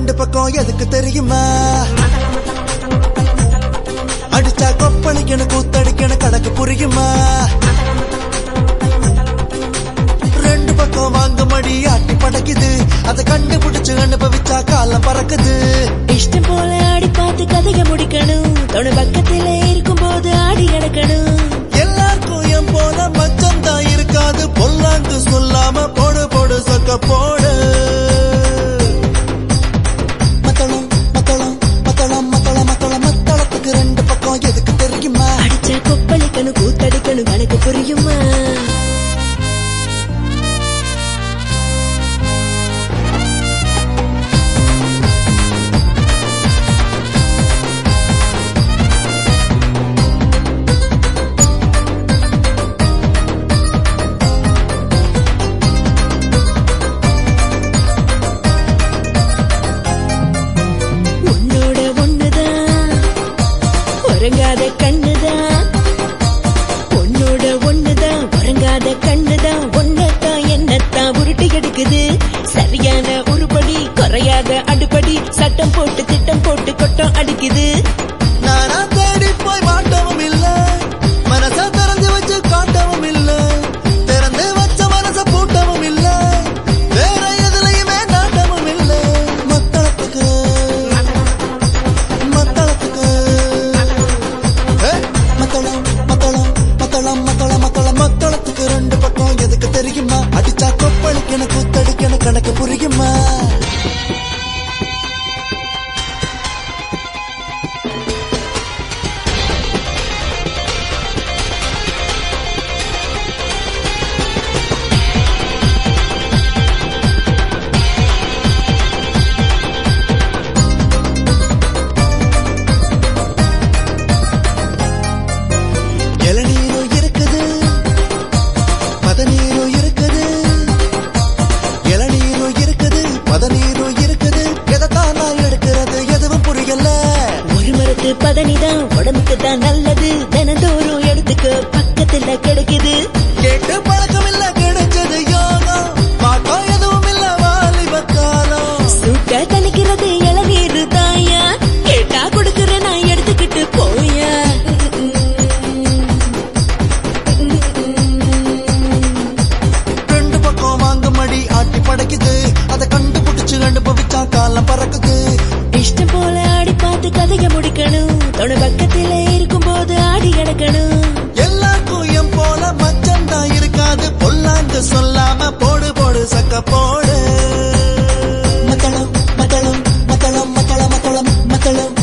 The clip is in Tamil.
ரெண்டு பக்கம் எதுக்கு தெரியுமா அடிச்சா கொப்பளிக்கணும் கூத்தடிக்கணும் கணக்கு புரியுமா ரெண்டு பக்கம் வாங்க மடி ஆட்டி படைக்குது அதை கண்டுபிடிச்சு அனுபவிச்சா காலம் பறக்குது இஷ்டம் போல ஆடி பார்த்து கதைய முடிக்கணும் தொணு பக்கத்துல இருக்கும் போது ஆடி கிடக்கணும் எல்லாருக்கும் என் போல மச்சம் தான் இருக்காது பொல்லாங்கு சொல்லாம போடு போடு சொக்க போடு மத்தளம் மத்தளம் மத்தளம் மத்தளம் மத்தளம் மத்தளத்துக்கு ரெண்டு பக்கம் எதுக்கு தெரியுமா அடிச்சா கொப்பளிக்கணும் கூத்தடிக்கணும் கணக்கு புரியுமா உன்னோட ஒண்ணுதான் உறங்காத கண்ணுதான் உன்னோட ஒண்ணுதான் உறங்காத கண்ணுதான் ஒன்னத்தான் என்னத்தான் உருட்டி எடுக்குது சரியான உருப்படி குறையாத அடுப்படி சட்டம் போட்டு திட்டம் போட்டு கொட்டம் அடிக்குது நானா தேடி போய் மாட்டவும் இல்ல மனச திறந்து வச்சு காட்டவும் இல்ல திறந்து வச்ச மனச பூட்டவும் இல்ல வேற எதுலயுமே நாட்டவும் இல்ல மத்தளத்துக்கு மத்தளத்துக்கு ஏ, மத்தளம் மத்தளம் மத்தளம் மத்தளம் மத்தளம் மத்தளத்துக்கு ரெண்டு பக்கம் எதுக்கு தெரியுமா அடிச்சா கொப்பளிக்கணும் கூத்தடிக்கணும் கணக்கு புரியுமா இளநீரும் இருக்குது பதநீரும் இருக்குது இளநீரும் இருக்குது பதநீரும் இருக்குது எதைத்தான் நான் எடுக்கிறது எதுவும் புரியல ஒரு மரத்து பதனிதான் உடம்புக்கு தான் நல்லது தினந்தோறும் எடுத்துக்க பக்கத்துல கிடைக்குது கேட்டு பழக்கம் இல்ல கிடைச்சது யோகம் பாக்கம் எதுவும் இல்ல வாலிப காலம் சூட்ட தணிக்கிறது இளநீர் தாயா கேட்டா கொடுக்கற நான் எடுத்துக்கிட்டு போயா ரெண்டு பக்கம் வாங்க மடி ஆட்டி படைக்குது அதை கண்டுபிடிச்சு அனுபவிச்சா காலம் பறக்குது இஷ்டம் போல ஆடி பார்த்து கதைய முடிக்கணும் தொணு பக்கத்துல இருக்கும் போது ஆடி கிடக்கணும் எல்லாருக்கும் என் போல மச்சம் தான் இருக்காது பொல்லாங்கு சொல்லாம போடு போடு சக்க போடு மத்தளம் மத்தளம் மத்தளம் மத்தளம் மத்தளம் மத்தளம்